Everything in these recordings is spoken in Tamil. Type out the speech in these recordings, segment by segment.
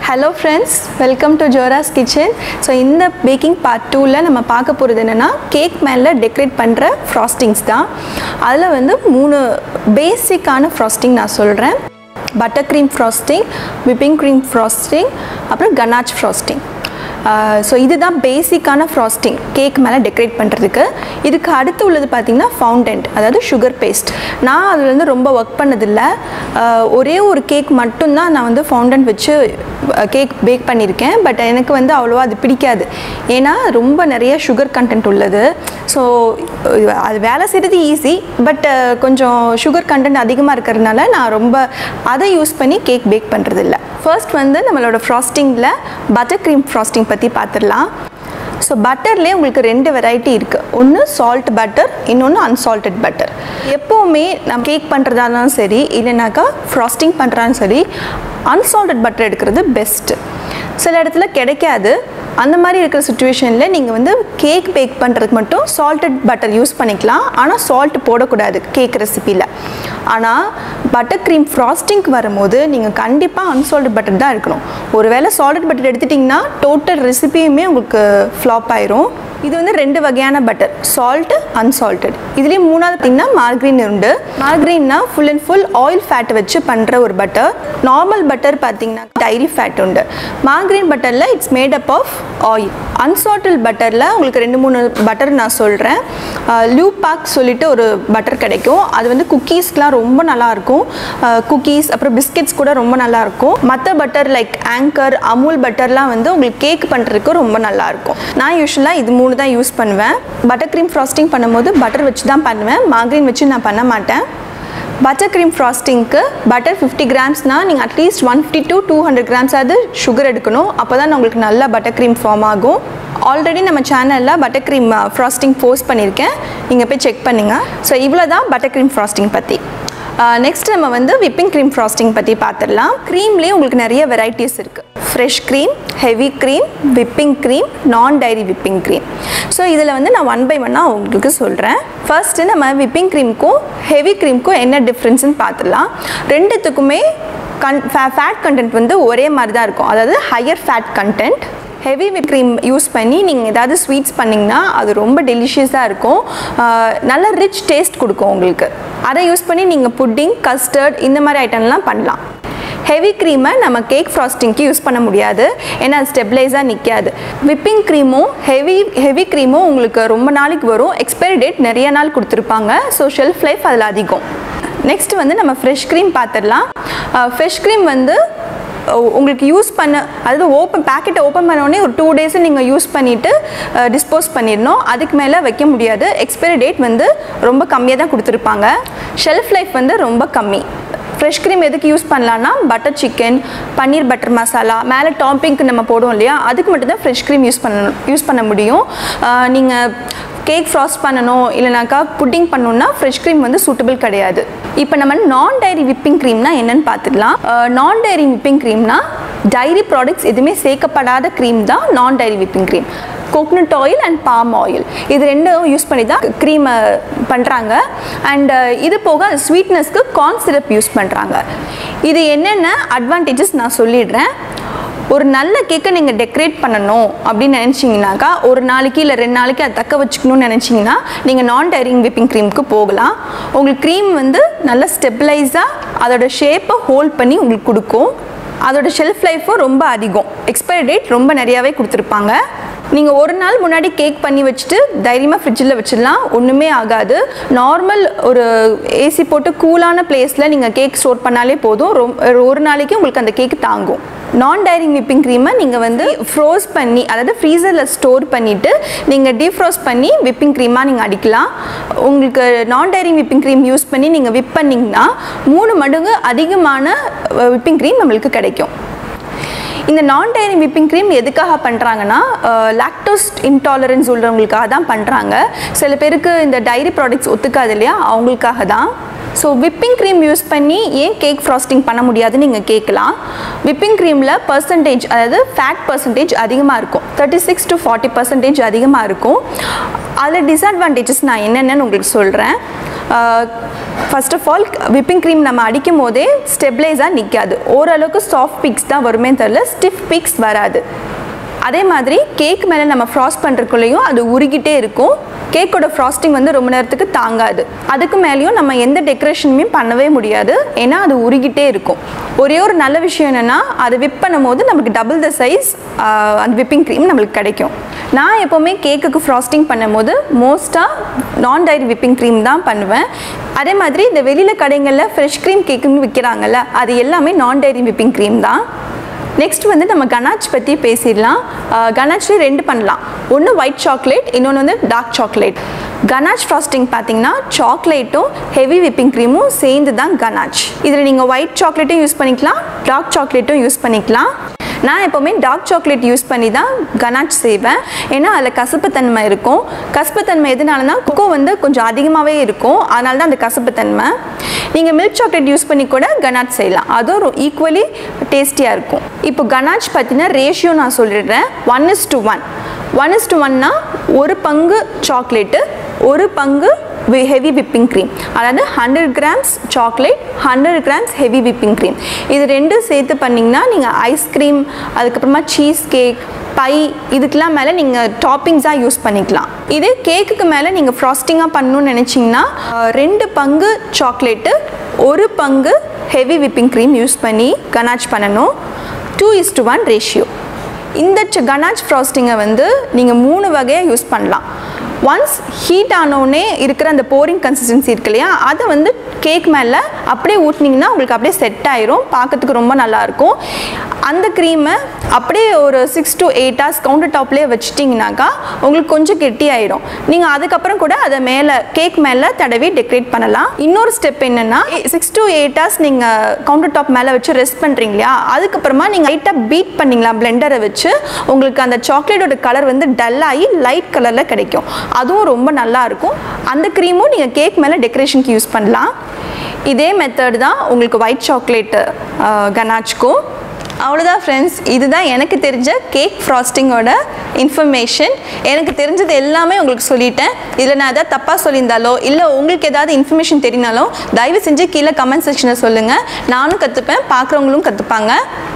hello friends welcome to Jora's kitchen so இந்த பேக்கிங் பார்ட் டூவில் நம்ம பார்க்க போகிறது என்னென்னா கேக் மேலே டெக்கரேட் பண்ணுற ஃப்ராஸ்டிங்ஸ் தான் அதில் வந்து மூணு பேசிக்கான ஃப்ராஸ்டிங் நான் சொல்கிறேன் butter cream frosting whipping cream frosting அப்புறம் கனாச் ஃப்ராஸ்டிங் ஸோ இதுதான் பேசிக்கான ஃப்ராஸ்டிங் கேக் மேலே டெக்கரேட் பண்ணுறதுக்கு இதுக்கு அடுத்து உள்ளது பார்த்திங்கன்னா ஃபவுண்டன்ட் அதாவது சுகர் பேஸ்ட் நான் அதில் வந்து ரொம்ப ஒர்க் பண்ணதில்லை ஆஹ் ஒரே ஒரு கேக் மட்டும்தான் நான் வந்து ஃபவுண்டன்ட் வச்சு கேக் பேக் பண்ணியிருக்கேன் பட் எனக்கு வந்து அவ்வளோவா அது பிடிக்காது ஏன்னா ரொம்ப நிறைய சுகர் கண்டென்ட் உள்ளது ஸோ அது வேலை செய்கிறது ஈஸி பட் கொஞ்சம் சுகர் கண்டென்ட் அதிகமாக இருக்கிறதுனால நான் ரொம்ப அதை யூஸ் பண்ணி கேக் பேக் பண்ணுறதில்ல ஃபர்ஸ்ட் வந்து நம்மளோட ஃப்ராஸ்டிங்கில் பட்டர் க்ரீம் ஃப்ராஸ்டிங் பற்றி பார்த்துடலாம் ஸோ பட்டர்லேயே உங்களுக்கு ரெண்டு வெரைட்டி இருக்குது ஒன்று சால்ட் பட்டர் இன்னொன்று அன்சால்ட்டட் பட்டர் எப்போவுமே நம்ம கேக் பண்ணுறதா இருந்தாலும் சரி இல்லைனாக்கா ஃப்ராஸ்டிங் பண்ணுறாலும் சரி அன்சால்ட்டட் பட்டர் எடுக்கிறது பெஸ்ட்டு சில இடத்துல கிடைக்காது அந்த மாதிரி இருக்கிற சுச்சுவேஷனில் நீங்கள் வந்து கேக் பேக் பண்ணுறதுக்கு மட்டும் சால்ட்டட் பட்டர் யூஸ் பண்ணிக்கலாம் ஆனால் சால்ட் போடக்கூடாது கேக் ரெசிப்பியில் ஆனால் பட்டர் க்ரீம் ஃப்ராஸ்டிங்க்கு வரும்போது நீங்கள் கண்டிப்பாக அன்சால்ட்டட் பட்டர் தான் இருக்கணும் ஒருவேளை சால்ட்டட் பட்டர் எடுத்துட்டிங்கன்னா டோட்டல் ரெசிபியுமே உங்களுக்கு ஃப்ளாப் ஆயிரும் இது வந்து ரெண்டு வகையான பட்டர் சால்ட் அன்சால்ட்டட் இதுலேயும் மூணாவது பார்த்தீங்கன்னா மார்க்ரீன் உண்டு மார்க்ரீன்னா full and full oil fat வச்சு பண்ணுற ஒரு பட்டர் நார்மல் பட்டர் பார்த்தீங்கன்னா டைரி ஃபேட் உண்டு மார்க்ரீன் பட்டரில் it's made up of oil unsalted பட்டரில் உங்களுக்கு ரெண்டு மூணு பட்டர் நான் சொல்கிறேன் லூ பாக் சொல்லிட்டு ஒரு பட்டர் கிடைக்கும் அது வந்து குக்கீஸ்க்கெலாம் ரொம்ப நல்லாயிருக்கும் குக்கீஸ் அப்புறம் பிஸ்கெட்ஸ் கூட ரொம்ப நல்லாயிருக்கும் மற்ற பட்டர் லைக் ஆங்கர் அமுல் பட்டர்லாம் வந்து உங்களுக்கு கேக் பண்ணுறதுக்கு ரொம்ப நல்லாயிருக்கும் நான் யூஸ்வலாக இது மூணு தான் யூஸ் பண்ணுவேன் பட்டர் க்ரீம் ஃப்ராஸ்டிங் பண்ணும்போது பட்டர் வச்சு தான் பண்ணுவேன் மார்க்ரீன் வச்சு நான் பண்ண மாட்டேன் பட்டர் க்ரீம் ஃப்ராஸ்டிங்க்கு பட்டர் ஃபிஃப்டி கிராம்ஸ்னால் நீங்கள் at least one fifty to two hundred கிராம்ஸாவது சுகர் எடுக்கணும் அப்போ தான் உங்களுக்கு நல்ல பட்டர் க்ரீம் ஃபார்ம் ஆகும் ஆல்ரெடி நம்ம சேனலில் பட்டர் க்ரீம் ஃப்ராஸ்டிங் போஸ்ட் பண்ணியிருக்கேன் நீங்கள் போய் செக் பண்ணுங்கள் ஸோ இவ்வளோ தான் பட்டர் க்ரீம் ஃப்ராஸ்டிங் பற்றி நெக்ஸ்ட் நம்ம வந்து விப்பிங் க்ரீம் ஃப்ராஸ்டிங் பற்றி பார்த்துடலாம் க்ரீம்லேயே உங்களுக்கு நிறைய வெரைட்டிஸ் இருக்குது fresh cream heavy cream whipping cream non dairy whipping cream so இதில் வந்து நான் ஒன் பை ஒன்னாக உங்களுக்கு சொல்கிறேன் ஃபர்ஸ்ட்டு நம்ம விப்பிங் க்ரீமுக்கும் ஹெவி க்ரீமுக்கும் என்ன டிஃப்ரென்ஸ்னு பார்த்துடலாம் ரெண்டுத்துக்குமே கன் ஃபேட் கண்டென்ட் வந்து ஒரே மாதிரி தான் இருக்கும் அதாவது higher fat content heavy whip cream use பண்ணி நீங்கள் ஏதாவது ஸ்வீட்ஸ் பண்ணிங்கன்னா அது ரொம்ப டெலிஷியஸாக இருக்கும் நல்ல ரிச் டேஸ்ட் கொடுக்கும் உங்களுக்கு அதை யூஸ் பண்ணி நீங்கள் புட்டிங் கஸ்டர்ட் இந்த மாதிரி ஐட்டம்லாம் பண்ணலாம் ஹெவி க்ரீமை நம்ம கேக் ஃப்ராஸ்டிங்க்கு யூஸ் பண்ண முடியாது ஏன்னா அது ஸ்டெபிளைஸாக நிற்காது விப்பிங் க்ரீமும் ஹெவி ஹெவி க்ரீமும் உங்களுக்கு ரொம்ப நாளைக்கு வரும் எக்ஸ்பைரி டேட் நிறைய நாள் கொடுத்துருப்பாங்க ஸோ ஷெல்ஃப் லைஃப் அதில் அதிகம் நெக்ஸ்ட் வந்து நம்ம ஃப்ரெஷ் க்ரீம் பார்த்துடலாம் ஃப்ரெஷ் க்ரீம் வந்து உங்களுக்கு யூஸ் பண்ண அதாவது ஓப்பன் பேக்கெட்டை ஓப்பன் பண்ணோடனே ஒரு டூ டேஸ் நீங்கள் யூஸ் பண்ணிவிட்டு டிஸ்போஸ் பண்ணிடணும் அதுக்கு மேலே வைக்க முடியாது எக்ஸ்பைரி டேட் வந்து ரொம்ப கம்மியாக தான் கொடுத்துருப்பாங்க ஷெல்ஃப் லைஃப் வந்து ரொம்ப கம்மி ஃப்ரெஷ் க்ரீம் எதுக்கு யூஸ் பண்ணலான்னா butter chicken paneer butter masala மேலே டாப்பிங்க்கு நம்ம போடுவோம் இல்லையா அதுக்கு மட்டும்தான் ஃப்ரெஷ் க்ரீம் யூஸ் பண்ணணும் யூஸ் பண்ண முடியும் நீங்கள் கேக் ஃப்ராஸ்ட் பண்ணணும் இல்லைனாக்கா புட்டிங் பண்ணணுன்னா ஃப்ரெஷ் க்ரீம் வந்து சூட்டபிள் கிடையாது இப்போ நம்ம நான் டைரி விப்பிங் க்ரீம்னா என்னன்னு பார்த்துடலாம் நான் டைரி விப்பிங் க்ரீம்னா டைரி ப்ராடக்ட்ஸ் எதுவுமே சேர்க்கப்படாத க்ரீம் தான் non dairy whipping cream coconut oil and palm oil இது ரெண்டும் யூஸ் பண்ணி தான் க்ரீமை பண்ணுறாங்க அண்ட் இது போக ஸ்வீட்னஸ்க்கு கார்ன் சிரப் யூஸ் பண்ணுறாங்க இது என்னென்ன அட்வான்டேஜஸ் நான் சொல்லிடுறேன் ஒரு நல்ல கேக்கை நீங்கள் டெக்கரேட் பண்ணணும் அப்படின்னு நினச்சிங்கனாக்கா ஒரு நாளைக்கு இல்லை ரெண்டு நாளைக்கு அதை தக்க வச்சுக்கணும்னு நினச்சிங்கன்னா நீங்கள் நான் டைரிங் விப்பிங் க்ரீமுக்கு போகலாம் உங்களுக்கு க்ரீம் வந்து நல்ல ஸ்டெபிளைஸாக அதோட ஷேப்பை ஹோல்ட் பண்ணி உங்களுக்கு கொடுக்கும் அதோட ஷெல்ஃப் லைஃப்பும் ரொம்ப அதிகம் எக்ஸ்பைரி டேட் ரொம்ப நிறையாவே கொடுத்துருப்பாங்க நீங்கள் ஒரு நாள் முன்னாடி கேக் பண்ணி வச்சுட்டு தைரியமாக ஃப்ரிட்ஜில் வச்சிடலாம் ஒன்றுமே ஆகாது நார்மல் ஒரு ஏசி போட்டு கூலான பிளேஸில் நீங்கள் கேக் ஸ்டோர் பண்ணாலே போதும் ரொம்ப ஒரு நாளைக்கு உங்களுக்கு அந்த கேக் தாங்கும் நான் டைரிங் விப்பிங் க்ரீமை நீங்கள் வந்து ஃப்ரோஸ் பண்ணி அதாவது ஃப்ரீசரில் ஸ்டோர் பண்ணிவிட்டு நீங்கள் டீஃப்ரோஸ் பண்ணி விப்பிங் க்ரீமாக நீங்கள் அடிக்கலாம் உங்களுக்கு நான் டைரிங் விப்பிங் க்ரீம் யூஸ் பண்ணி நீங்கள் விப் பண்ணிங்கன்னா மூணு மடங்கு அதிகமான விப்பிங் க்ரீம் நம்மளுக்கு கிடைக்கும் இந்த நான் டைரி விப்பிங் க்ரீம் எதுக்காக பண்ணுறாங்கன்னா லாக்டோஸ் இன்டாலரன்ஸ் உள்ளவங்களுக்காக தான் பண்ணுறாங்க சில பேருக்கு இந்த டைரி ப்ராடக்ட்ஸ் ஒத்துக்காது இல்லையா அவங்களுக்காக தான் ஸோ விப்பிங் க்ரீம் யூஸ் பண்ணி ஏன் கேக் ஃப்ராஸ்டிங் பண்ண முடியாதுன்னு நீங்கள் கேட்கலாம் விப்பிங் க்ரீமில் பர்சன்டேஜ் அதாவது ஃபேட் பர்சன்டேஜ் அதிகமாக இருக்கும் thirty six to forty percentage அதிகமாக இருக்கும் அதில் டிஸ்அட்வான்டேஜஸ் நான் என்னென்னு உங்களுக்கு சொல்கிறேன் first of all whipping cream நம்ம அடிக்கும் போதே ஸ்டெபிளைஸாக நிற்காது ஓரளவுக்கு சாஃப்ட் பிக்ஸ் தான் வருமே தவிர ஸ்டிஃப் பிக்ஸ் வராது அதே மாதிரி கேக் மேலே நம்ம ஃப்ராஸ்ட் பண்ணுறக்குள்ளேயும் அது உருகிட்டே இருக்கும் கேக்கோட ஃப்ராஸ்டிங் வந்து ரொம்ப நேரத்துக்கு தாங்காது அதுக்கு மேலேயும் நம்ம எந்த டெக்கரேஷனுமே பண்ணவே முடியாது ஏன்னா அது உருகிட்டே இருக்கும் ஒரே ஒரு நல்ல விஷயம் என்னென்னா அது விப் பண்ணும்போது நமக்கு டபுள் த சைஸ் அந்த விப்பிங் க்ரீம் நம்மளுக்கு கிடைக்கும் நான் எப்போவுமே கேக்குக்கு ஃப்ராஸ்டிங் பண்ணும்போது மோஸ்ட்டாக நான் டைரி விப்பிங் க்ரீம் தான் பண்ணுவேன் அதே மாதிரி இந்த வெளியில் கடைகளில் ஃப்ரெஷ் க்ரீம் கேக்குன்னு விற்கிறாங்கல்ல அது எல்லாமே நான் டைரி விப்பிங் க்ரீம் தான் நெக்ஸ்ட் வந்து நம்ம கனாச் பற்றி பேசிடலாம் கனாச்லேயே ரெண்டு பண்ணலாம் ஒன்று ஒயிட் சாக்லேட் இன்னொன்று வந்து டார்க் சாக்லேட் கனாச் ஃப்ராஸ்டிங் பார்த்தீங்கன்னா சாக்லேட்டும் ஹெவி விப்பிங் க்ரீமும் சேர்ந்து தான் கனாச் இதில் நீங்கள் ஒயிட் சாக்லேட்டும் யூஸ் பண்ணிக்கலாம் டார்க் சாக்லேட்டும் யூஸ் பண்ணிக்கலாம் நான் எப்போவுமே டார்க் சாக்லேட் யூஸ் பண்ணி தான் கனாச் செய்வேன் ஏன்னா அதில் கசப்புத்தன்மை இருக்கும் கசப்புத்தன்மை எதனாலனா கொக்கோ வந்து கொஞ்சம் அதிகமாகவே இருக்கும் அதனால தான் அந்த கசப்புத்தன்மை நீங்கள் மில்க் சாக்லேட் யூஸ் பண்ணி கூட கனாச் செய்யலாம் அதுவும் ஈக்குவலி டேஸ்டியாக இருக்கும் இப்போ கனாச் பார்த்தீங்கன்னா ரேஷியோ நான் சொல்லிடுறேன் one is to one one is to ஒன்னா ஒரு பங்கு சாக்லேட்டு ஒரு பங்கு ஹெவி விப்பிங் க்ரீம் அதாவது hundred grams chocolate hundred grams heavy whipping cream இது ரெண்டும் சேர்த்து பண்ணிங்கன்னா நீங்கள் ஐஸ்கிரீம் அதுக்கப்புறமா சீஸ் கேக் பை இதுக்கெலாம் மேலே நீங்கள் டாப்பிங்ஸாக யூஸ் பண்ணிக்கலாம் இது கேக்குக்கு மேலே நீங்கள் ஃப்ராஸ்டிங்காக பண்ணணும்னு நினச்சிங்கன்னா அஹ், ரெண்டு பங்கு சாக்லேட்டு ஒரு பங்கு ஹெவி விப்பிங் க்ரீம் யூஸ் பண்ணி கனாச் பண்ணணும் two is to one ratio இந்த ச- கனாச் ஃப்ராஸ்டிங்கை வந்து நீங்கள் மூணு வகையாக யூஸ் பண்ணலாம் ஒன்ஸ் ஹீட் ஆனோடனே இருக்கிற அந்த போரிங் கன்சிஸ்டன்சி இருக்கு இல்லையா அதை வந்து கேக் மேலே அப்படியே ஊட்டினீங்கன்னா உங்களுக்கு அப்படியே செட் ஆயிரும் பார்க்கறதுக்கு ரொம்ப நல்லாயிருக்கும் அந்த க்ரீமை அப்படியே ஒரு six to eight hours counter டாப்லேயே வச்சிட்டிங்கனாக்கா உங்களுக்கு கொஞ்சம் கெட்டி ஆயிரும் நீங்கள் அதுக்கப்புறம் கூட அதை மேலே கேக் மேலே தடவி டெக்கரேட் பண்ணலாம் இன்னொரு ஸ்டெப் என்னென்னா சிக்ஸ் to எயிட் ஹவர்ஸ் நீங்கள் கவுண்டர் டாப் மேலே வச்சு ரெஸ்ட் பண்ணுறீங்க இல்லையா அதுக்கப்புறமா நீங்கள் லைட்டாக பீட் பண்ணிங்களா பிளெண்டரை வச்சு உங்களுக்கு அந்த சாக்லேட்டோட கலர் வந்து டல் ஆகி லைட் கலரில் கிடைக்கும் அதுவும் ரொம்ப நல்லா இருக்கும் அந்த க்ரீமும் நீங்கள் கேக் மேலே டெக்கரேஷனுக்கு யூஸ் பண்ணலாம் இதே மெத்தட் தான் உங்களுக்கு ஒயிட் சாக்லேட்டு கனாச்சுக்கும் அவ்வளோதான் ஃப்ரெண்ட்ஸ் இதுதான் எனக்கு தெரிஞ்ச கேக் ஃப்ராஸ்டிங்கோட இன்ஃபர்மேஷன் எனக்கு தெரிஞ்சது எல்லாமே உங்களுக்கு சொல்லிட்டேன் இதில் நான் எதாவது தப்பாக சொல்லியிருந்தாலோ இல்லை உங்களுக்கு ஏதாவது இன்ஃபர்மேஷன் தெரியினாலும் தயவு செஞ்சு கீழே கமெண்ட் செக்ஷனில் சொல்லுங்கள் நானும் கற்றுப்பேன் பார்க்குறவங்களும் கற்றுப்பாங்க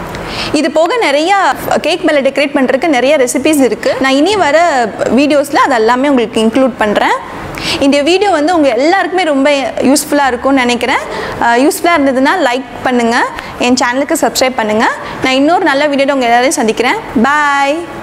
இது போக நிறையா கேக் மேலே டெக்கரேட் பண்ணுறதுக்கு நிறைய ரெசிபிஸ் இருக்குது நான் இனி வர வீடியோஸில் அது எல்லாமே உங்களுக்கு இன்க்ளூட் பண்ணுறேன் இந்த வீடியோ வந்து உங்கள் எல்லாருக்குமே ரொம்ப யூஸ்ஃபுல்லாக இருக்கும்னு நினைக்கிறேன் யூஸ்ஃபுல்லாக இருந்ததுன்னா லைக் பண்ணுங்கள் என் சேனலுக்கு சப்ஸ்கிரைப் பண்ணுங்கள் நான் இன்னொரு நல்ல வீடியோட உங்கள் எல்லாரையும் சந்திக்கிறேன் பாய்